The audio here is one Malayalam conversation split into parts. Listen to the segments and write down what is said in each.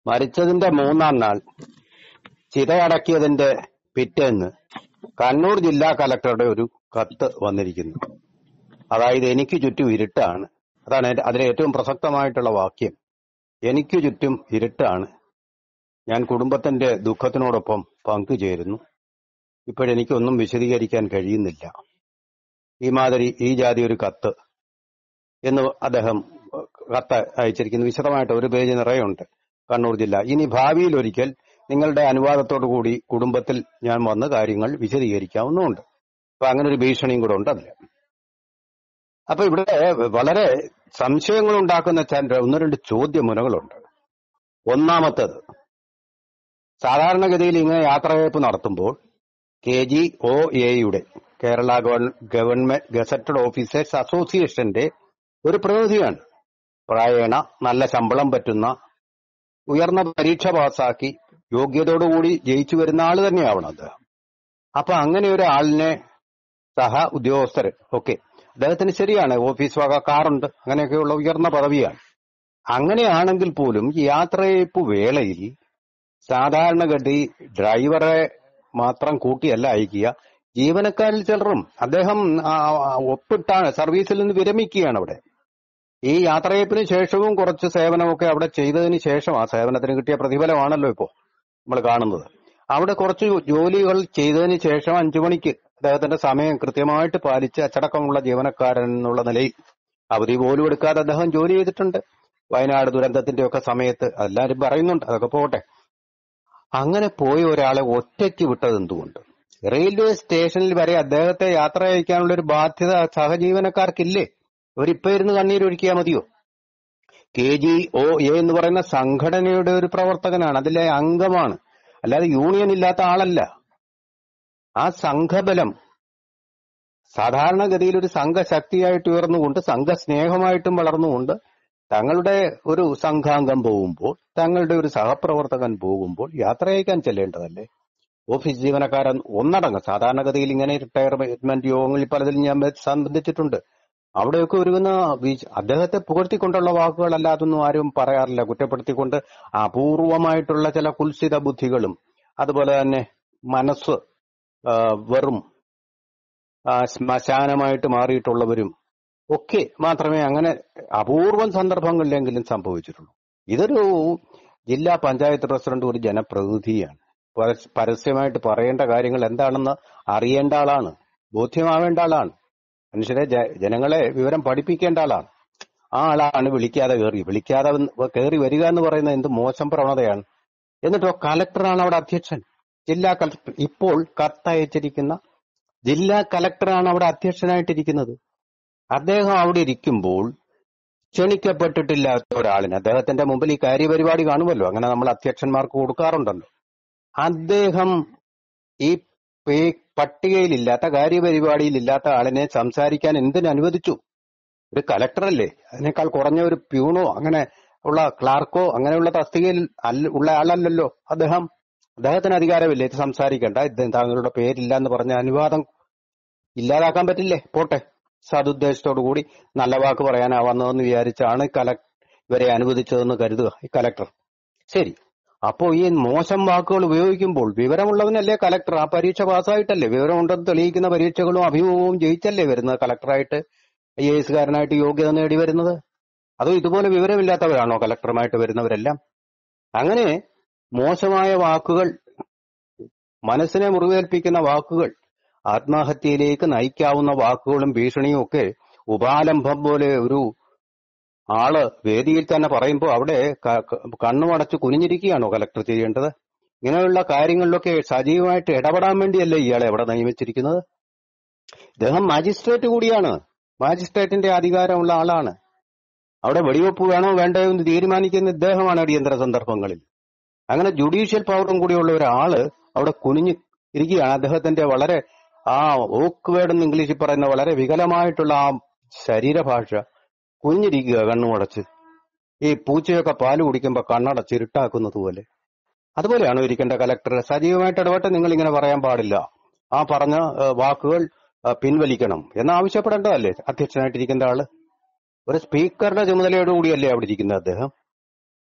മരിച്ചതിന്റെ മൂന്നാം നാൾ ചിതയടക്കിയതിന്റെ പിറ്റേന്ന് കണ്ണൂർ ജില്ലാ കലക്ടറുടെ ഒരു കത്ത് വന്നിരിക്കുന്നു അതായത് എനിക്ക് ചുറ്റും ഇരുട്ടാണ് അതാണ് അതിന്റെ- അതിലെ ഏറ്റവും പ്രസക്തമായിട്ടുള്ള വാക്യം എനിക്ക് ചുറ്റും ഇരുട്ടാണ് ഞാൻ കുടുംബത്തിന്റെ ദുഃഖത്തിനോടൊപ്പം പങ്കുചേരുന്നു ഇപ്പോഴെനിക്കൊന്നും വിശദീകരിക്കാൻ കഴിയുന്നില്ല ഈ മാതിരി ഈ ജാതി ഒരു കത്ത് എന്ന് അദ്ദേഹം കത്ത് അയച്ചിരിക്കുന്നു വിശദമായിട്ട് ഒരു പേജ് നിറയുണ്ട് കണ്ണൂർ ജില്ല ഇനി ഭാവിയിൽ ഒരിക്കൽ നിങ്ങളുടെ അനുവാദത്തോടു കൂടി കുടുംബത്തിൽ ഞാൻ വന്ന് കാര്യങ്ങൾ വിശദീകരിക്കാവുന്നതുണ്ട് അപ്പൊ അങ്ങനെ ഒരു ഭീഷണിയും കൂടെ ഉണ്ട് അതിൽ അപ്പൊ ഇവിടെ വളരെ സംശയങ്ങൾ ഉണ്ടാക്കുന്ന ച- ഒന്ന് രണ്ട് ചോദ്യമുനകളുണ്ട് ഒന്നാമത്തത് സാധാരണഗതിയിൽ ഇങ്ങനെ യാത്രയയപ്പ് നടത്തുമ്പോൾ കെ ജി ഒ എയുടെ കേരള ഗവൺമെന്റ് ഗസറ്റഡ് ഓഫീസേഴ്സ് അസോസിയേഷന്റെ ഒരു പ്രതിനിധിയാണ് പ്രായേണ നല്ല ശമ്പളം പറ്റുന്ന ഉയർന്ന പരീക്ഷ പാസ്സാക്കി യോഗ്യതയോടുകൂടി ജയിച്ചു വരുന്ന ആള് തന്നെയാവണം അദ്ദേഹം അപ്പൊ അങ്ങനെ ഒരു ആളിനെ സഹ ഉദ്യോഗസ്ഥര് ഓക്കെ അദ്ദേഹത്തിന് ശരിയാണ് ഓഫീസ് വക കാറുണ്ട് അങ്ങനെയൊക്കെയുള്ള ഉയർന്ന പദവിയാണ് അങ്ങനെയാണെങ്കിൽ പോലും ഈ യാത്രയയപ്പ് വേളയിൽ സാധാരണഗതി ഡ്രൈവറെ മാത്രം കൂട്ടിയല്ല അയക്കുക ജീവനക്കാരിൽ ചിലറും അദ്ദേഹം ആ, ആ, ഒപ്പിട്ടാണ് സർവീസിൽ നിന്ന് വിരമിക്കുകയാണ് അവിടെ ഈ യാത്രയപ്പിന് ശേഷവും കുറച്ച് സേവനമൊക്കെ അവിടെ ചെയ്തതിന് ശേഷം ആ സേവനത്തിന് കിട്ടിയ പ്രതിഫലമാണല്ലോ ഇപ്പോ നമ്മൾ കാണുന്നത് അവിടെ കുറച്ച് ജോലികൾ ചെയ്തതിന് ശേഷം അഞ്ചു മണിക്ക് അദ്ദേഹത്തിന്റെ സമയം കൃത്യമായിട്ട് പാലിച്ച് അച്ചടക്കമുള്ള ജീവനക്കാരൻ എന്നുള്ള നിലയിൽ അവധി പോലും എടുക്കാതെ അദ്ദേഹം ജോലി ചെയ്തിട്ടുണ്ട് വയനാട് ദുരന്തത്തിന്റെ ഒക്കെ സമയത്ത് എല്ലാവരും പറയുന്നുണ്ട് അതൊക്കെ പോട്ടെ അങ്ങനെ പോയ ഒരാളെ ഒറ്റയ്ക്ക് വിട്ടത് എന്തുകൊണ്ട് റെയിൽവേ സ്റ്റേഷനിൽ വരെ അദ്ദേഹത്തെ യാത്ര അയക്കാനുള്ള ഒരു ബാധ്യത സഹജീവനക്കാർക്കില്ലേ അവരിപ്പോ ഇരുന്ന് കണ്ണീരൊഴുക്കിയാൽ മതിയോ കെ ജി ഒ എ എന്ന് പറയുന്ന സംഘടനയുടെ ഒരു പ്രവർത്തകനാണ് അതിലെ അംഗമാണ് അല്ലാതെ യൂണിയൻ ഇല്ലാത്ത ആളല്ല ആ സംഘബലം സാധാരണഗതിയിൽ ഒരു സംഘശക്തിയായിട്ട് ഉയർന്നുകൊണ്ട് സംഘസ്നേഹമായിട്ടും വളർന്നുകൊണ്ട് തങ്ങളുടെ ഒരു സംഘാംഗം പോകുമ്പോൾ തങ്ങളുടെ ഒരു സഹപ്രവർത്തകൻ പോകുമ്പോൾ യാത്ര അയക്കാൻ ചെല്ലേണ്ടതല്ലേ ഓഫീസ് ജീവനക്കാരൻ ഒന്നടങ്കം സാധാരണഗതിയിൽ ഇങ്ങനെ റിട്ടയർമെന്റ് യോഗങ്ങളിൽ പലതിലും ഞാൻ സംബന്ധിച്ചിട്ടുണ്ട് അവിടെയൊക്കെ ഒരുങ്ങുന്ന വീഴ്ച- അദ്ദേഹത്തെ പുകഴ്ത്തിക്കൊണ്ടുള്ള വാക്കുകളല്ലാതൊന്നും ആരും പറയാറില്ല കുറ്റപ്പെടുത്തിക്കൊണ്ട് അപൂർവമായിട്ടുള്ള ചില കുൽസിത ബുദ്ധികളും അതുപോലെ തന്നെ മനസ്സ് ആ, വെറും ആ, ശ്മശാനമായിട്ട് മാറിയിട്ടുള്ളവരും ഒക്കെ മാത്രമേ അങ്ങനെ അപൂർവം സന്ദർഭങ്ങളിലെങ്കിലും സംഭവിച്ചിട്ടുള്ളൂ ഇതൊരു ജില്ലാ പഞ്ചായത്ത് പ്രസിഡന്റ് ഒരു ജനപ്രതിനിധിയാണ് പരസ്- പരസ്യമായിട്ട് പറയേണ്ട കാര്യങ്ങൾ എന്താണെന്ന് അറിയേണ്ട ആളാണ് ബോധ്യമാവേണ്ട ആളാണ് മനുഷ്യരെ ജ- ജനങ്ങളെ വിവരം പഠിപ്പിക്കേണ്ട ആളാണ് ആ ആളാണ് വിളിക്കാതെ കയറി വിളിക്കാതെ വന്ന് കയറി വരിക എന്ന് പറയുന്നത് എന്ത് മോശം പ്രവണതയാണ് എന്നിട്ടോ കലക്ടറാണ് അവിടെ അധ്യക്ഷൻ ജില്ലാ കലക്ടർ ഇപ്പോൾ കത്തയച്ചിരിക്കുന്ന ജില്ലാ കലക്ടറാണ് അവിടെ അധ്യക്ഷനായിട്ടിരിക്കുന്നത് അദ്ദേഹം അവിടെ ഇരിക്കുമ്പോൾ ക്ഷണിക്കപ്പെട്ടിട്ടില്ലാത്ത ഒരാളിന് അദ്ദേഹത്തിന്റെ മുമ്പിൽ ഈ കാര്യപരിപാടി കാണുമല്ലോ അങ്ങനെ നമ്മൾ അധ്യക്ഷന്മാർക്ക് കൊടുക്കാറുണ്ടല്ലോ അദ്ദേഹം ഈ പേ- പട്ടികയിലില്ലാത്ത കാര്യപരിപാടിയിലില്ലാത്ത ആളിനെ സംസാരിക്കാൻ എന്തിനു അനുവദിച്ചു ഒരു കലക്ടറല്ലേ അതിനേക്കാൾ കുറഞ്ഞ ഒരു പ്യൂണോ അങ്ങനെ ഉള്ള ക്ലാർക്കോ അങ്ങനെയുള്ള തസ്തികയിൽ അല്ല ഉള്ള ആളല്ലല്ലോ അദ്ദേഹം അദ്ദേഹത്തിന് അധികാരമില്ല ഇത് സംസാരിക്കണ്ട ഇത് താങ്കളുടെ പേരില്ല എന്ന് പറഞ്ഞ അനുവാദം ഇല്ലാതാക്കാൻ പറ്റില്ലേ പോട്ടെ സതുദ്ദേശത്തോടു കൂടി നല്ല വാക്ക് പറയാനാവാന്നതെന്ന് വിചാരിച്ചാണ് കല ഇവരെ അനുവദിച്ചതെന്ന് കരുതുക ഈ കലക്ടർ ശരി അപ്പോ ഈ മോശം വാക്കുകൾ ഉപയോഗിക്കുമ്പോൾ വിവരമുള്ളവനല്ലേ കലക്ടർ ആ പരീക്ഷ പാസ്സായിട്ടല്ലേ വിവരമുണ്ടെന്ന് തെളിയിക്കുന്ന പരീക്ഷകളും അഭിമുഖവും ജയിച്ചല്ലേ വരുന്നത് കലക്ടറായിട്ട് ഐ എ എസുകാരനായിട്ട് യോഗ്യത നേടി വരുന്നത് അതോ ഇതുപോലെ വിവരമില്ലാത്തവരാണോ കലക്ടറുമായിട്ട് വരുന്നവരെല്ലാം അങ്ങനെ മോശമായ വാക്കുകൾ മനസ്സിനെ മുറിവേൽപ്പിക്കുന്ന വാക്കുകൾ ആത്മഹത്യയിലേക്ക് നയിക്കാവുന്ന വാക്കുകളും ഭീഷണിയും ഒക്കെ ഉപാലംബം പോലെ ഒരു ആള് വേദിയിൽ തന്നെ പറയുമ്പോൾ അവിടെ ക- ക- കണ്ണുമടച്ച് കുനിഞ്ഞിരിക്കുകയാണോ കലക്ടർ ചെയ്യേണ്ടത് ഇങ്ങനെയുള്ള കാര്യങ്ങളിലൊക്കെ സജീവമായിട്ട് ഇടപെടാൻ വേണ്ടിയല്ലേ ഇയാളെ എവിടെ നിയമിച്ചിരിക്കുന്നത് ഇദ്ദേഹം മാജിസ്ട്രേറ്റ് കൂടിയാണ് മാജിസ്ട്രേറ്റിന്റെ അധികാരമുള്ള ആളാണ് അവിടെ വെടിവെപ്പ് വേണോ വേണ്ടയോ എന്ന് തീരുമാനിക്കുന്ന ഇദ്ദേഹമാണ് അടിയന്തര സന്ദർഭങ്ങളിൽ അങ്ങനെ ജുഡീഷ്യൽ പവറും കൂടിയുള്ള ഒരാള് അവിടെ കുനിഞ്ഞ് ഇരിക്കുകയാണ് അദ്ദേഹത്തിന്റെ വളരെ ആ ഓക്വേഡ് എന്ന് ഇംഗ്ലീഷിൽ പറയുന്ന വളരെ വികലമായിട്ടുള്ള ആ ശരീരഭാഷ കുഞ്ഞിരിക്കുക കണ്ണുമടച്ച് ഈ പൂച്ചയൊക്കെ പാല് കുടിക്കുമ്പോ കണ്ണടച്ച് ഇരുട്ടാക്കുന്നത് പോലെ അതുപോലെയാണോ ഇരിക്കേണ്ട കലക്ടർ സജീവമായിട്ട് ഇടപെട്ട് നിങ്ങൾ ഇങ്ങനെ പറയാൻ പാടില്ല ആ പറഞ്ഞ ഏഹ്, വാക്കുകൾ ഏഹ്, പിൻവലിക്കണം എന്ന് ആവശ്യപ്പെടേണ്ടതല്ലേ അധ്യക്ഷനായിട്ടിരിക്കേണ്ട ആള് ഒരു സ്പീക്കറുടെ ചുമതലയോടുകൂടിയല്ലേ അവിടെ ഇരിക്കുന്നത് അദ്ദേഹം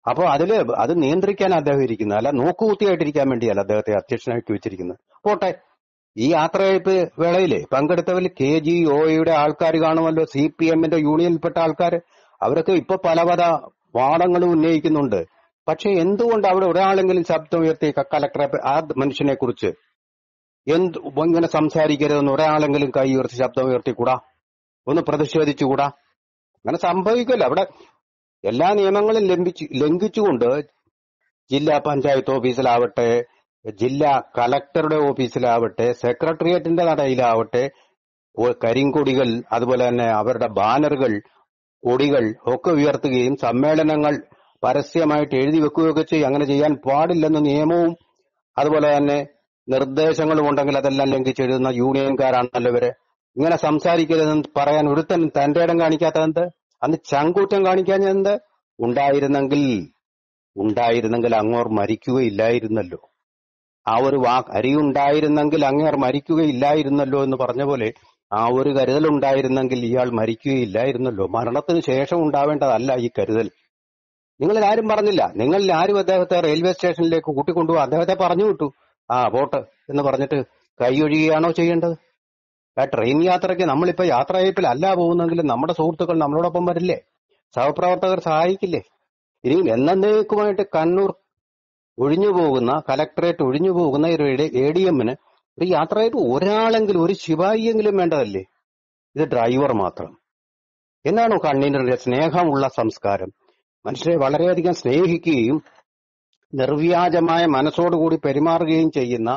അപ്പൊ അതില് അത് നിയന്ത്രിക്കാൻ അദ്ദേഹം ഇരിക്കുന്നത് അല്ല നോക്കുകുത്തിയായിട്ടിരിക്കാൻ വേണ്ടിയല്ല അദ്ദേഹത്തെ അധ്യക്ഷനാക്കി വെച്ചിരിക്കുന്നത് പോട്ടെ ഈ യാത്രയയപ്പ് വേളയില് പങ്കെടുത്തവരിൽ കെ ജി ഒയുടെ ആൾക്കാർ കാണുമല്ലോ സി പി എമ്മിന്റെ യൂണിയനിൽപ്പെട്ട ആൾക്കാർ അവരൊക്കെ ഇപ്പൊ പല പല വാദങ്ങളും ഉന്നയിക്കുന്നുണ്ട് പക്ഷെ എന്തുകൊണ്ട് അവിടെ ഒരാളെങ്കിലും ശബ്ദം ഉയർത്തി ക- കലക്ടറെ പ- ആ മനുഷ്യനെ കുറിച്ച് എന്ത് ഇങ്ങനെ സംസാരിക്കരുതെന്ന് ഒരാളെങ്കിലും കൈ ഉയർത്തി ശബ്ദം ഉയർത്തിക്കൂടാ ഒന്ന് പ്രതിഷേധിച്ചുകൂടാ അങ്ങനെ സംഭവിക്കില്ല അവിടെ എല്ലാ നിയമങ്ങളും ലംഘിച്ചു ലംഘിച്ചുകൊണ്ട് ജില്ലാ പഞ്ചായത്ത് ഓഫീസിലാവട്ടെ ജില്ലാ കളക്ടറുടെ ഓഫീസിലാവട്ടെ സെക്രട്ടേറിയറ്റിന്റെ നടയിലാവട്ടെ ഒ- കരിങ്കൊടികൾ അതുപോലെ തന്നെ അവരുടെ ബാനറുകൾ കൊടികൾ ഒക്കെ ഉയർത്തുകയും സമ്മേളനങ്ങൾ പരസ്യമായിട്ട് എഴുതി വെക്കുകയൊക്കെ ചെയ്യും അങ്ങനെ ചെയ്യാൻ പാടില്ലെന്ന നിയമവും അതുപോലെ തന്നെ നിർദ്ദേശങ്ങളും ഉണ്ടെങ്കിൽ അതെല്ലാം ലംഘിച്ചെഴുതുന്ന യൂണിയൻകാരാണല്ലോ ഇവര് ഇങ്ങനെ സംസാരിക്കരുതെന്ന് പറയാൻ ഒരുത്തൻ തന്റെ ഇടം കാണിക്കാത്തതെന്ത് അന്ന് ചങ്കൂറ്റം കാണിക്കാഞ്ഞെന്ത് ഉണ്ടായിരുന്നെങ്കിൽ ഉണ്ടായിരുന്നെങ്കിൽ അങ്ങോർ മരിക്കുകയില്ലായിരുന്നല്ലോ ആ ഒരു വാ അരി ഉണ്ടായിരുന്നെങ്കിൽ അങ്ങേർ മരിക്കുകയില്ലായിരുന്നല്ലോ എന്ന് പറഞ്ഞ പോലെ ആ ഒരു കരുതൽ ഉണ്ടായിരുന്നെങ്കിൽ ഇയാൾ മരിക്കുകയില്ലായിരുന്നല്ലോ മരണത്തിന് ശേഷം ഉണ്ടാവേണ്ടതല്ല ഈ കരുതൽ നിങ്ങളിൽ ആരും പറഞ്ഞില്ല നിങ്ങളിൽ ആരും അദ്ദേഹത്തെ റെയിൽവേ സ്റ്റേഷനിലേക്ക് കൂട്ടിക്കൊണ്ടുപോകും അദ്ദേഹത്തെ പറഞ്ഞു വിട്ടു ആ പോട്ട് എന്ന് പറഞ്ഞിട്ട് കൈയൊഴിയുകയാണോ ചെയ്യേണ്ടത് ആ ട്രെയിൻ യാത്രയ്ക്ക് നമ്മളിപ്പോ യാത്രയപ്പിലല്ല പോകുന്നെങ്കിൽ നമ്മുടെ സുഹൃത്തുക്കൾ നമ്മളോടൊപ്പം വരില്ലേ സഹപ്രവർത്തകർ സഹായിക്കില്ലേ ഇനി എന്നേക്കുമായിട്ട് കണ്ണൂർ ഒഴിഞ്ഞു പോകുന്ന കലക്ടറേറ്റ് ഒഴിഞ്ഞു പോകുന്ന ഒരു എ ഡി എമ്മിന് ഒരു യാത്രയപ്പ് ഒരാളെങ്കിലും ഒരു ശിവായിയെങ്കിലും വേണ്ടതല്ലേ ഇത് ഡ്രൈവർ മാത്രം എന്നാണോ കണ്ണീരിന്റെ സ്നേഹമുള്ള സംസ്കാരം മനുഷ്യരെ വളരെയധികം സ്നേഹിക്കുകയും നിർവ്യാജമായ മനസ്സോടുകൂടി പെരുമാറുകയും ചെയ്യുന്ന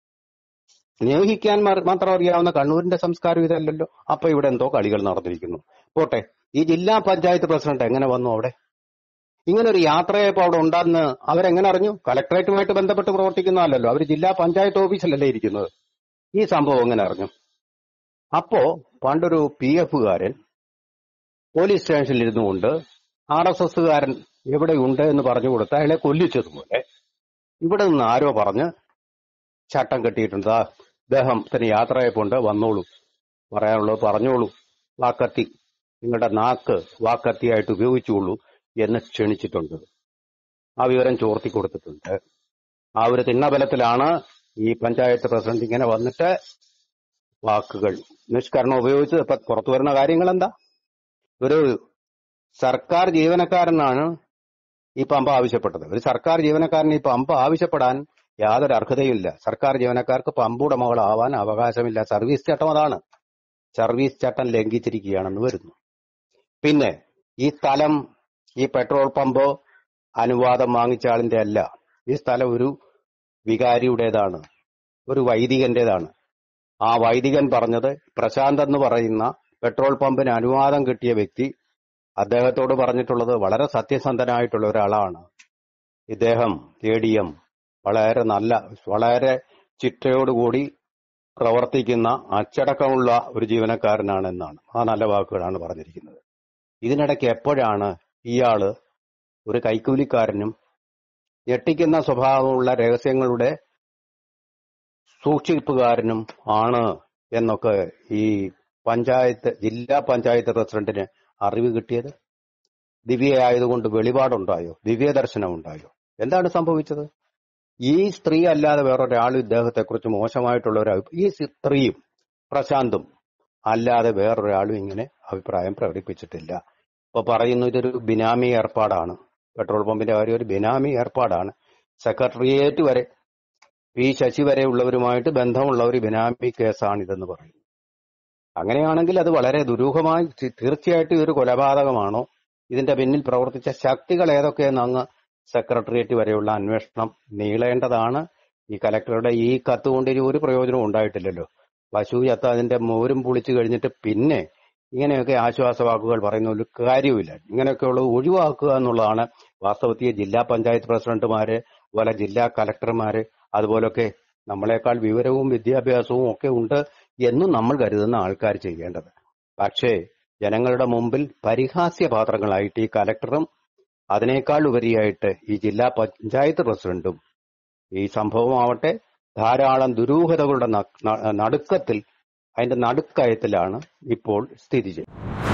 സ്നേഹിക്കാൻ മാ- മാത്രം അറിയാവുന്ന കണ്ണൂരിന്റെ സംസ്കാരം ഇതല്ലല്ലോ അപ്പൊ ഇവിടെ എന്തോ കളികൾ നടന്നിരിക്കുന്നു പോട്ടെ ഈ ജില്ലാ പഞ്ചായത്ത് പ്രസിഡന്റ് എങ്ങനെ വന്നു അവിടെ ഇങ്ങനെ ഒരു യാത്രയപ്പോ അവിടെ ഉണ്ടെന്ന് അവരെങ്ങനെ അറിഞ്ഞു കലക്ടറേറ്റുമായിട്ട് ബന്ധപ്പെട്ട് പ്രവർത്തിക്കുന്നതല്ലോ അവർ ജില്ലാ പഞ്ചായത്ത് ഓഫീസിലല്ലേ ഇരിക്കുന്നത് ഈ സംഭവം എങ്ങനെ അറിഞ്ഞു അപ്പോ പണ്ടൊരു പി എഫുകാരൻ പോലീസ് സ്റ്റേഷനിൽ ഇരുന്നു കൊണ്ട് ആർ എസ് എസ്സുകാരൻ എവിടെയുണ്ട് എന്ന് പറഞ്ഞു കൊടുത്ത് അയാളെ കൊല്ലിച്ചതുപോലെ ഇവിടെ നിന്ന് ആരോ പറഞ്ഞ് ചട്ടം കെട്ടിയിട്ടുണ്ട് ആ ഇദ്ദേഹത്തിന് യാത്രയപ്പുണ്ട് വന്നോളൂ പറയാനുള്ളത് പറഞ്ഞോളൂ വാക്കത്തി നിങ്ങളുടെ നാക്ക് വാക്കത്തിയായിട്ട് ഉപയോഗിച്ചുകൊള്ളൂ എന്ന് ക്ഷണിച്ചിട്ടുണ്ട് ആ വിവരം ചോർത്തി കൊടുത്തിട്ടുണ്ട് ആ ഒരു തിണ്ണബലത്തിലാണ് ഈ പഞ്ചായത്ത് പ്രസിഡന്റ് ഇങ്ങനെ വന്നിട്ട് വാക്കുകൾ നിഷ്കരണം ഉപയോഗിച്ച് ഇപ്പൊ പുറത്തു വരുന്ന കാര്യങ്ങൾ എന്താ ഒരു സർക്കാർ ജീവനക്കാരനാണ് ഈ പമ്പ ആവശ്യപ്പെട്ടത് ഒരു സർക്കാർ ജീവനക്കാരന് ഈ പമ്പ ആവശ്യപ്പെടാൻ യാതൊരു അർഹതയുമില്ല സർക്കാർ ജീവനക്കാർക്ക് പമ്പ് ഉടമകളാവാൻ അവകാശമില്ല സർവീസ് ചട്ടം അതാണ് സർവീസ് ചട്ടം ലംഘിച്ചിരിക്കുകയാണെന്ന് വരുന്നു പിന്നെ ഈ സ്ഥലം ഈ പെട്രോൾ പമ്പ് അനുവാദം വാങ്ങിച്ച ആളിന്റെ അല്ല ഈ സ്ഥലം ഒരു വികാരിയുടേതാണ് ഒരു വൈദികന്റേതാണ് ആ വൈദികൻ പറഞ്ഞത് പ്രശാന്ത് എന്ന് പറയുന്ന പെട്രോൾ പമ്പിന് അനുവാദം കിട്ടിയ വ്യക്തി അദ്ദേഹത്തോട് പറഞ്ഞിട്ടുള്ളത് വളരെ സത്യസന്ധനായിട്ടുള്ള ഒരാളാണ് ഇദ്ദേഹം എ ഡി എം വളരെ നല്ല വളരെ ചിട്ടയോടുകൂടി പ്രവർത്തിക്കുന്ന അച്ചടക്കമുള്ള ഒരു ജീവനക്കാരനാണെന്നാണ് ആ നല്ല വാക്കുകളാണ് പറഞ്ഞിരിക്കുന്നത് ഇതിനിടയ്ക്ക് എപ്പോഴാണ് ഇയാള് ഒരു കൈക്കൂലിക്കാരനും ഞെട്ടിക്കുന്ന സ്വഭാവമുള്ള രഹസ്യങ്ങളുടെ സൂക്ഷിപ്പുകാരനും ആണ് എന്നൊക്കെ ഈ പഞ്ചായത്ത് ജില്ലാ പഞ്ചായത്ത് പ്രസിഡന്റിന് അറിവ് കിട്ടിയത് ദിവ്യയായതുകൊണ്ട് വെളിപാടുണ്ടായോ ദിവ്യദർശനം ഉണ്ടായോ എന്താണ് സംഭവിച്ചത് ഈ സ്ത്രീ അല്ലാതെ വേറൊരാളും ഇദ്ദേഹത്തെക്കുറിച്ച് മോശമായിട്ടുള്ള ഒരു അഭി- ഈ സ്ത്രീയും പ്രശാന്തും അല്ലാതെ വേറൊരാളും ഇങ്ങനെ അഭിപ്രായം പ്രകടിപ്പിച്ചിട്ടില്ല ഇപ്പൊ പറയുന്നു ഇതൊരു ബിനാമി ഏർപ്പാടാണ് പെട്രോൾ പമ്പിന്റെ കാര്യം ഒരു ബിനാമി ഏർപ്പാടാണ് സെക്രട്ടേറിയറ്റ് വരെ പി ശശി വരെ ഉള്ളവരുമായിട്ട് ബന്ധമുള്ള ഒരു ബിനാമി കേസാണ് ഇതെന്ന് പറയുന്നു അങ്ങനെയാണെങ്കിൽ അത് വളരെ ദുരൂഹമായി തി- തീർച്ചയായിട്ടും ഇതൊരു കൊലപാതകമാണോ ഇതിന്റെ പിന്നിൽ പ്രവർത്തിച്ച ശക്തികൾ ഏതൊക്കെയെന്ന് അങ്ങ് സെക്രട്ടേറിയറ്റ് വരെയുള്ള അന്വേഷണം നീളേണ്ടതാണ് ഈ കലക്ടറുടെ ഈ കത്ത് കൊണ്ട് ഇനി ഒരു പ്രയോജനവും ഉണ്ടായിട്ടില്ലല്ലോ പശു ചത്ത അതിന്റെ മോരും പുളിച്ചു കഴിഞ്ഞിട്ട് പിന്നെ ഇങ്ങനെയൊക്കെ ആശ്വാസവാക്കുകൾ പറയുന്ന ഒരു കാര്യവുമില്ല ഇങ്ങനെയൊക്കെയുള്ളത് ഒഴിവാക്കുക എന്നുള്ളതാണ് വാസ്തവത്തിൽ ജില്ലാ പഞ്ചായത്ത് പ്രസിഡന്റുമാര് അതുപോലെ ജില്ലാ കലക്ടർമാര് അതുപോലൊക്കെ നമ്മളെക്കാൾ വിവരവും വിദ്യാഭ്യാസവും ഒക്കെ ഉണ്ട് എന്നും നമ്മൾ കരുതുന്ന ആൾക്കാർ ചെയ്യേണ്ടത് പക്ഷേ ജനങ്ങളുടെ മുമ്പിൽ പരിഹാസ്യ പാത്രങ്ങളായിട്ട് ഈ കലക്ടറും അതിനേക്കാൾ ഉപരിയായിട്ട് ഈ ജില്ലാ പഞ്ചായത്ത് പ്രസിഡന്റും ഈ സംഭവമാവട്ടെ ധാരാളം ദുരൂഹതകളുടെ ന- ന- നടുക്കത്തിൽ അതിന്റെ നടുക്കയത്തിലാണ് ഇപ്പോൾ സ്ഥിതി ചെയ്യുന്നത്